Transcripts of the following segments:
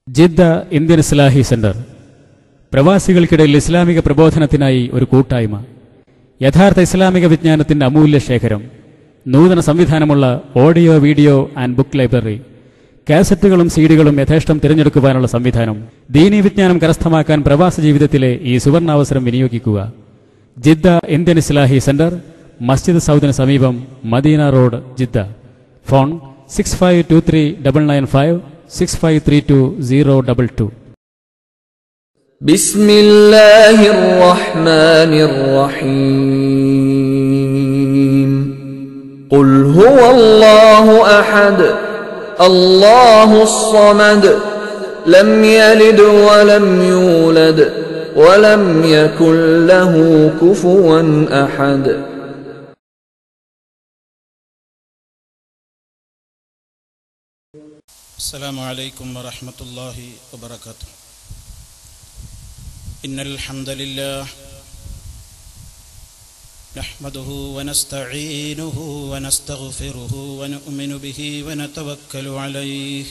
Jeddah Indian Islahi centre പ്രവാസികൾക്കിടയിൽ ഇസ്ലാമിക പ്രബോധനത്തിനായി ഒരു കൂട്ടായ്മ യഥാർത്ഥ ഇസ്ലാമിക വിജ്ഞാനത്തിന്റെ അമൂല്യ ശേഖരം നൂതന സംവിധാനമുള്ള audio video and book library കാസറ്റുകളും സീഡികളും യഥേഷ്ടം തിരഞ്ഞെടുക്കുവാനുള്ള സംവിധാനം ദീനീ വിജ്ഞാനം കരസ്ഥമാക്കാൻ പ്രവാസ ജീവിതത്തിലെ ഈ സുവർണാവസരം വിനിയോഗിക്കുക ജിദ്ദ ഇന്ത്യൻ ഇസ്ലാഹി സെന്റർ മസ്ജിദ് സൗദിന് സമീപം Madina road Jeddah phone six five two three double nine five six five three two zero double two بسم الله الرحمن الرحيم قل هو الله احد الله الصمد لم يلد ولم يولد ولم يكن له كفوا احد السلام عليكم ورحمة الله وبركاته إن الحمد لله نحمده ونستعينه ونستغفره ونؤمن به ونتوكل عليه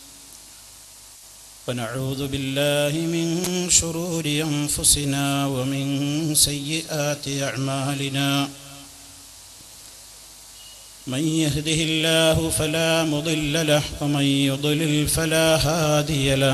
ونعوذ بالله من شرور أنفسنا ومن سيئات أعمالنا من يهده الله فلا مضل له ومن يضلل فلا هادي له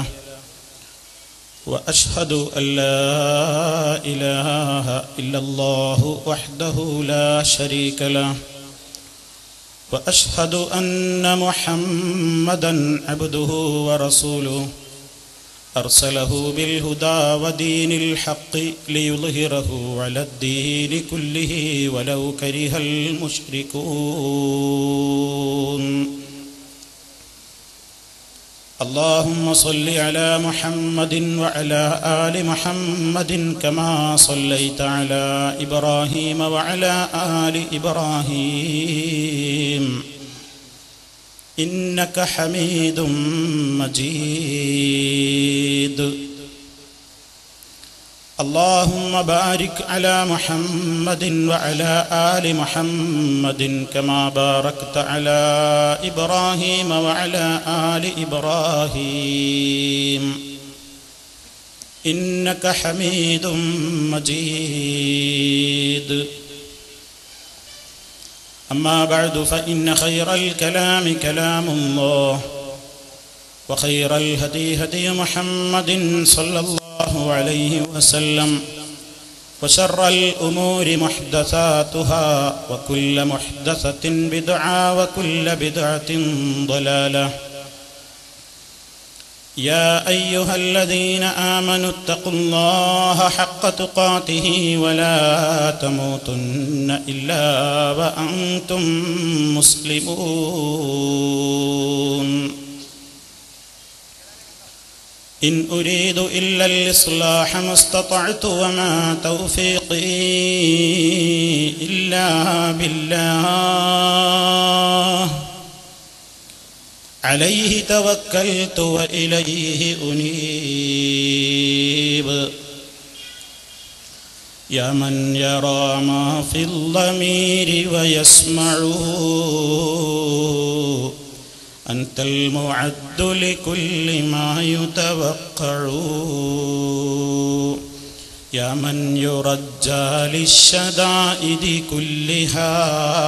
واشهد ان لا اله الا الله وحده لا شريك له واشهد ان محمدا عبده ورسوله ارسله بالهدى ودين الحق ليظهره على الدين كله ولو كره المشركون اللهم صل على محمد وعلى ال محمد كما صليت على ابراهيم وعلى ال ابراهيم انك حميد مجيد اللهم بارك على محمد وعلى ال محمد كما باركت على ابراهيم وعلى ال ابراهيم انك حميد مجيد اما بعد فان خير الكلام كلام الله وخير الهدي هدي محمد صلى الله عليه وسلم وشر الأمور محدثاتها وكل محدثة بدعة وكل بدعة ضلالة يا أيها الذين آمنوا اتقوا الله حق تقاته ولا تموتن إلا وأنتم مسلمون إن أريد إلا الإصلاح ما استطعت وما توفيقي إلا بالله عليه توكلت وإليه أنيب يا من يرى ما في الضمير ويسمعه أنت المعد لكل ما يتوقع يا من يرجى للشدائد كلها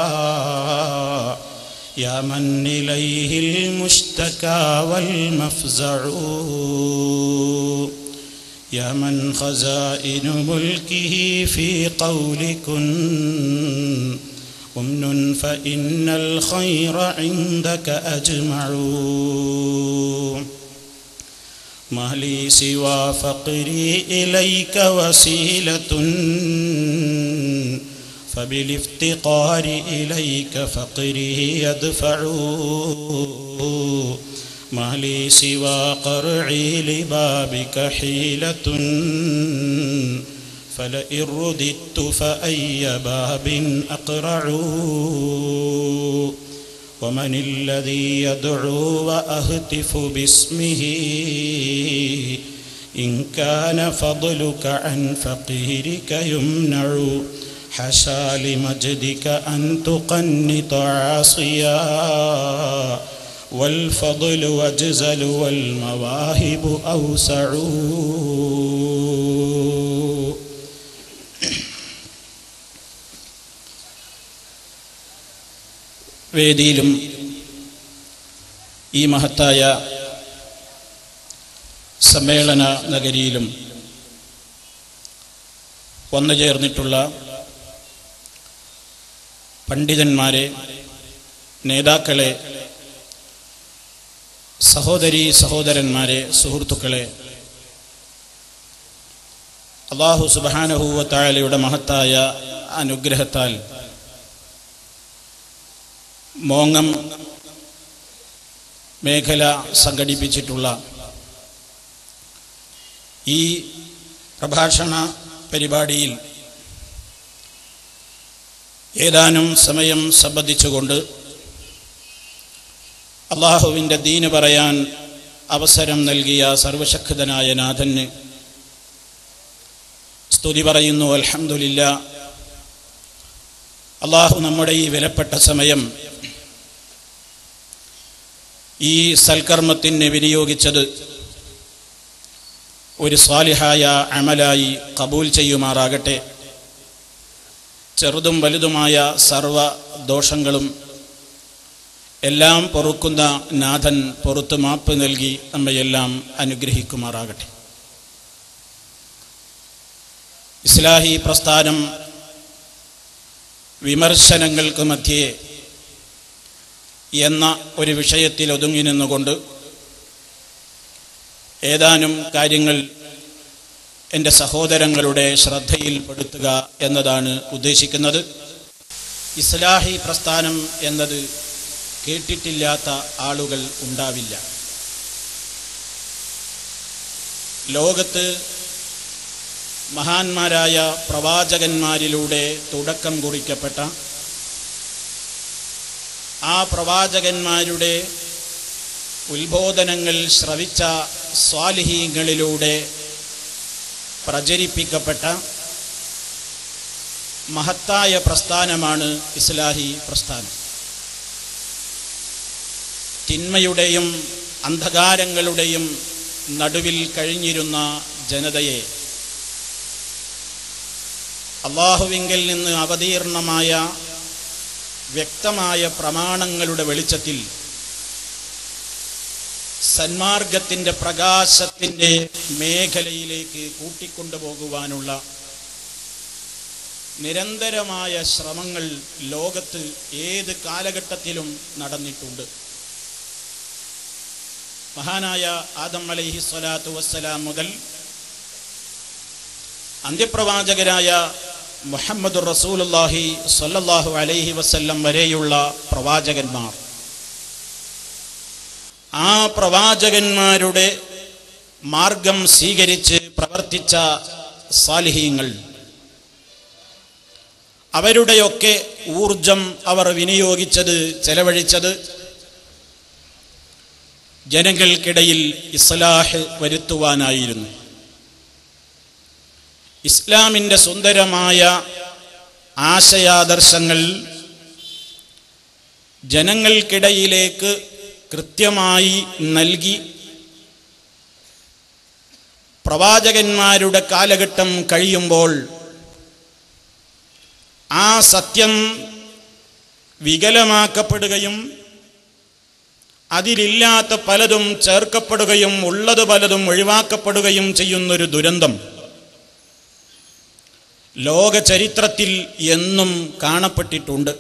يا من إليه المشتكى والمفزع يا من خزائن ملكه في قول كن أمن فإن الخير عندك أجمع ما لي سوى فقري إليك وسيلة فبالافتقار إليك فقري يدفع ما لي سوى قرعي لبابك حيلة فلئن رددت فأي باب أقرع ومن الذي يدعو وأهتف باسمه إن كان فضلك عن فقيرك يمنع حشى لمجدك أن تقنط عاصيا والفضل أجزل والمواهب أوسع വേദിയിലും ഈ മഹത്തായ സമ്മേളന നഗരിയിലും വന്നു ചേർന്നിട്ടുള്ള പണ്ഡിതന്മാരെ നേതാക്കളെ സഹോദരി സഹോദരന്മാരെ സുഹൃത്തുക്കളെ അള്ളാഹു സുബാനഹൂവത്തായാലയുടെ മഹത്തായ അനുഗ്രഹത്താൽ മോങ്ങം മേഖല സംഘടിപ്പിച്ചിട്ടുള്ള ഈ പ്രഭാഷണ പരിപാടിയിൽ ഏതാനും സമയം സംബന്ധിച്ചുകൊണ്ട് അള്ളാഹുവിൻ്റെ ദീന് പറയാൻ അവസരം നൽകിയ സർവശക്തനായ നാഥന് സ്തുതി പറയുന്നു അൽഹംദുലില്ല അള്ളാഹു നമ്മുടെ ഈ വിലപ്പെട്ട സമയം ഈ സൽക്കർമ്മത്തിന് വിനിയോഗിച്ചത് ഒരു സ്വാലിഹായ അമലായി കബൂൽ ചെയ്യുമാറാകട്ടെ ചെറുതും വലുതുമായ സർവ ദോഷങ്ങളും എല്ലാം പൊറുക്കുന്ന നാഥൻ പൊറുത്തു മാപ്പ് നൽകി നമ്മയെല്ലാം അനുഗ്രഹിക്കുമാറാകട്ടെ ഇസ്ലാഹി പ്രസ്ഥാനം വിമർശനങ്ങൾക്ക് മധ്യേ എന്ന ഒരു വിഷയത്തിൽ ഒതുങ്ങി നിന്നുകൊണ്ട് ഏതാനും കാര്യങ്ങൾ എൻ്റെ സഹോദരങ്ങളുടെ ശ്രദ്ധയിൽപ്പെടുത്തുക എന്നതാണ് ഉദ്ദേശിക്കുന്നത് ഇസ്ലാഹി പ്രസ്ഥാനം എന്നത് കേട്ടിട്ടില്ലാത്ത ആളുകൾ ഉണ്ടാവില്ല ലോകത്ത് മഹാന്മാരായ പ്രവാചകന്മാരിലൂടെ തുടക്കം കുറിക്കപ്പെട്ട ആ പ്രവാചകന്മാരുടെ ഉത്ബോധനങ്ങൾ ശ്രവിച്ച സ്വാലിഹീങ്ങളിലൂടെ പ്രചരിപ്പിക്കപ്പെട്ട മഹത്തായ പ്രസ്ഥാനമാണ് ഇസ്ലാഹി പ്രസ്ഥാനം തിന്മയുടെയും അന്ധകാരങ്ങളുടെയും നടുവിൽ കഴിഞ്ഞിരുന്ന ജനതയെ അള്ളാഹുവിങ്കിൽ നിന്ന് അവതീർണമായ വ്യക്തമായ പ്രമാണങ്ങളുടെ വെളിച്ചത്തിൽ സന്മാർഗത്തിൻ്റെ പ്രകാശത്തിൻ്റെ മേഖലയിലേക്ക് കൂട്ടിക്കൊണ്ടുപോകുവാനുള്ള നിരന്തരമായ ശ്രമങ്ങൾ ലോകത്ത് ഏത് കാലഘട്ടത്തിലും നടന്നിട്ടുണ്ട് മഹാനായ ആദം അലൈഹി സ്വലാത്തു വസ്സലാം മുതൽ അന്ത്യപ്രവാചകരായ മുഹമ്മദ് റസൂലുല്ലാഹി സ്വല്ലല്ലാഹു അലൈഹി വസല്ലം വരെയുള്ള പ്രവാചകന്മാർ ആ പ്രവാചകന്മാരുടെ മാർഗം സ്വീകരിച്ച് പ്രവർത്തിച്ച സാലിഹീങ്ങൾ അവരുടെയൊക്കെ ഊർജം അവർ വിനിയോഗിച്ചത് ചെലവഴിച്ചത് ജനങ്ങൾക്കിടയിൽ ഇസ്ലാഹ് വരുത്തുവാനായിരുന്നു ഇസ്ലാമിൻ്റെ സുന്ദരമായ ആശയാദർശങ്ങൾ ജനങ്ങൾക്കിടയിലേക്ക് കൃത്യമായി നൽകി പ്രവാചകന്മാരുടെ കാലഘട്ടം കഴിയുമ്പോൾ ആ സത്യം വികലമാക്കപ്പെടുകയും അതിലില്ലാത്ത പലതും ചേർക്കപ്പെടുകയും ഉള്ളത് പലതും ഒഴിവാക്കപ്പെടുകയും ചെയ്യുന്നൊരു ദുരന്തം ലോക ചരിത്രത്തിൽ എന്നും കാണപ്പെട്ടിട്ടുണ്ട്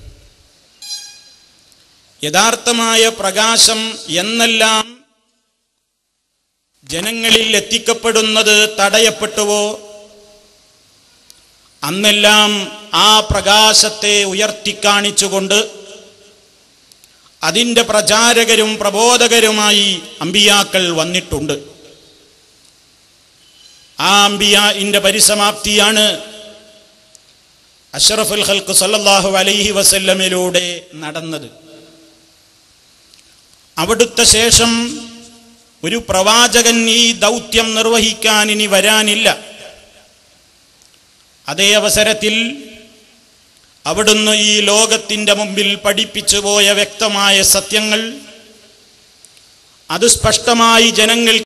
യഥാർത്ഥമായ പ്രകാശം എന്നെല്ലാം ജനങ്ങളിൽ എത്തിക്കപ്പെടുന്നത് തടയപ്പെട്ടുവോ അന്നെല്ലാം ആ പ്രകാശത്തെ ഉയർത്തിക്കാണിച്ചുകൊണ്ട് അതിൻ്റെ പ്രചാരകരും പ്രബോധകരുമായി അമ്പിയാക്കൾ വന്നിട്ടുണ്ട് ആ അമ്പിയാന്റെ പരിസമാപ്തിയാണ് അഷറഫുൽ ഹൽക്ക് സല്ലല്ലാഹു അലൈഹി വസല്ലമിലൂടെ നടന്നത് അവിടുത്തെ ശേഷം ഒരു പ്രവാചകൻ ഈ ദൗത്യം നിർവഹിക്കാൻ ഇനി വരാനില്ല അതേ അവസരത്തിൽ അവിടുന്ന് ഈ ലോകത്തിൻ്റെ മുമ്പിൽ പഠിപ്പിച്ചു പോയ വ്യക്തമായ സത്യങ്ങൾ അത് സ്പഷ്ടമായി ജനങ്ങൾ